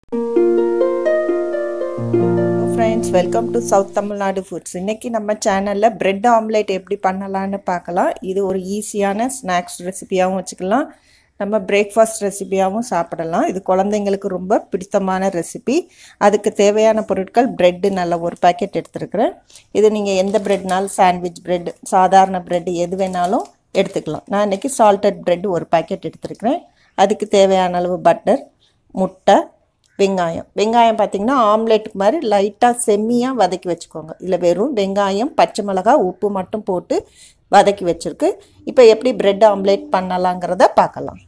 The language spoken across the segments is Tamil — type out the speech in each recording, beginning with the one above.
friends welcome to south Tamil Nadu foods இன்றைக்கி நம்ம சேனலில் பிரெட் ஆம்லேட் எப்படி பண்ணலான்னு பார்க்கலாம் இது ஒரு ஈஸியான ஸ்நாக்ஸ் ரெசிபியாகவும் வச்சுக்கலாம் நம்ம பிரேக்ஃபாஸ்ட் ரெசிபியாகவும் சாப்பிடலாம் இது குழந்தைங்களுக்கு ரொம்ப பிடித்தமான ரெசிபி அதுக்கு தேவையான பொருட்கள் ப்ரெட்டு நல்ல ஒரு பேக்கெட் எடுத்துருக்கிறேன் இது நீங்கள் எந்த ப்ரெட்னாலும் சாண்ட்விச் ப்ரெட் சாதாரண ப்ரெட் எது வேணாலும் எடுத்துக்கலாம் நான் இன்றைக்கி சால்டட் ப்ரெட் ஒரு பேக்கெட் எடுத்துருக்கிறேன் அதுக்கு தேவையான அளவு பட்டர் முட்டை வெங்காயம் வெங்காயம் பார்த்திங்கன்னா ஆம்லேட்டுக்கு மாதிரி லைட்டாக செம்மியாக வதக்கி வச்சுக்கோங்க இதில் வெறும் வெங்காயம் பச்சை மிளகா உப்பு மட்டும் போட்டு வதக்கி வச்சுருக்கு இப்போ எப்படி பிரெட் ஆம்லேட் பண்ணலாங்கிறத பார்க்கலாம்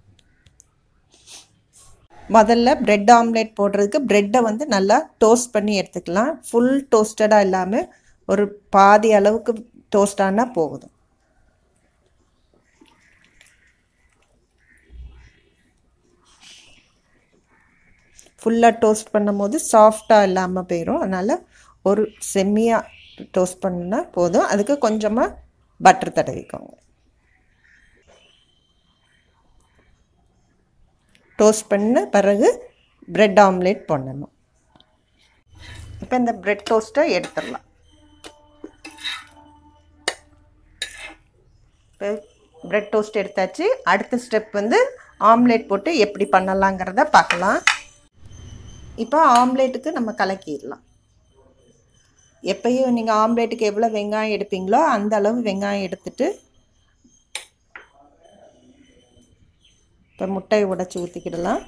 முதல்ல பிரெட் ஆம்லேட் போடுறதுக்கு ப்ரெட்டை வந்து நல்லா டோஸ்ட் பண்ணி எடுத்துக்கலாம் ஃபுல் டோஸ்டடாக இல்லாமல் ஒரு பாதி அளவுக்கு டோஸ்ட் ஆனால் போகுது ஃபுல்லாக டோஸ்ட் பண்ணும்போது சாஃப்டாக இல்லாமல் போயிடும் அதனால் ஒரு செம்மியாக டோஸ்ட் பண்ணால் போதும் அதுக்கு கொஞ்சமாக பட்டர் தடவிக்கோங்க டோஸ்ட் பண்ண பிறகு ப்ரெட் ஆம்லேட் பண்ணணும் இப்போ இந்த ப்ரெட் டோஸ்ட்டை எடுத்துடலாம் இப்போ ப்ரெட் டோஸ்ட் எடுத்தாச்சு அடுத்த ஸ்டெப் வந்து ஆம்லேட் போட்டு எப்படி பண்ணலாங்கிறத பார்க்கலாம் இப்போ ஆம்லேட்டுக்கு நம்ம கலக்கிடலாம் எப்பயும் நீங்கள் ஆம்லேட்டுக்கு எவ்வளோ வெங்காயம் எடுப்பீங்களோ அந்த அளவு வெங்காயம் எடுத்துட்டு இப்போ முட்டையை உடச்சி ஊற்றிக்கிடலாம்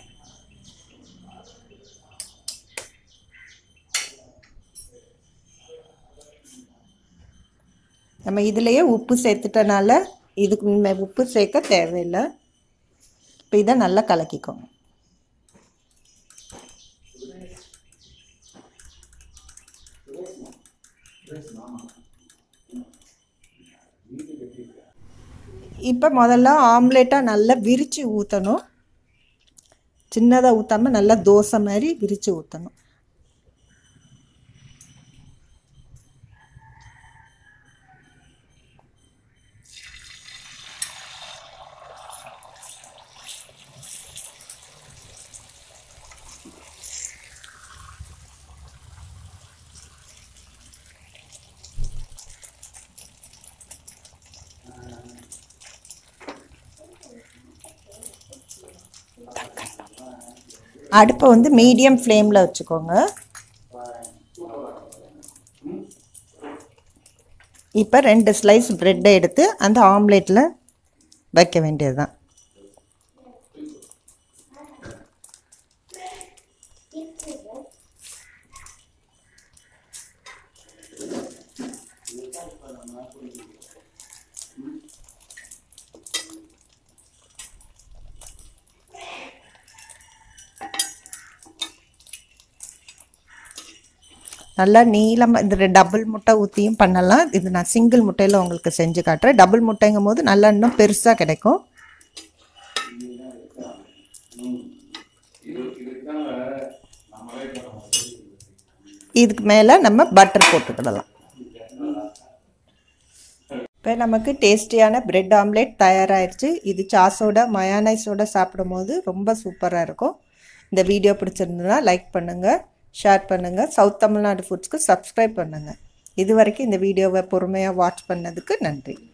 நம்ம இதிலையே உப்பு சேர்த்துட்டனால இதுக்கு உப்பு சேர்க்க தேவையில்லை இப்போ இதை நல்லா கலக்கிக்கோங்க இப்போ முதல்ல ஆம்லேட்டாக நல்லா விரித்து ஊற்றணும் சின்னதாக ஊற்றாமல் நல்லா தோசை மாதிரி விரித்து ஊற்றணும் அடுப்பை வந்து மீடியம் ஃப்ளேமில் வச்சுக்கோங்க இப்போ ரெண்டு ஸ்லைஸ் ப்ரெட்டை எடுத்து அந்த ஆம்லேட்டில் வைக்க வேண்டியது தான் நல்லா நீளமாக இந்த டபுள் முட்டை ஊற்றியும் பண்ணலாம் இது நான் சிங்கிள் முட்டையில் உங்களுக்கு செஞ்சு காட்டுறேன் டபுள் முட்டைங்கும் போது நல்லா இன்னும் பெருசாக கிடைக்கும் இதுக்கு மேலே நம்ம பட்டர் போட்டுக்கிடலாம் இப்போ நமக்கு டேஸ்டியான பிரெட் ஆம்லேட் தயாராகிடுச்சு இது சாஸோட மயானைஸோட சாப்பிடும்போது ரொம்ப சூப்பராக இருக்கும் இந்த வீடியோ பிடிச்சிருந்ததுன்னா லைக் பண்ணுங்கள் ஷேர் பண்ணுங்கள் சவுத் தமிழ்நாடு ஃபுட்ஸ்க்கு சப்ஸ்கிரைப் பண்ணுங்கள் இது வரைக்கும் இந்த வீடியோவை பொறுமையாக வாட்ச் பண்ணதுக்கு நன்றி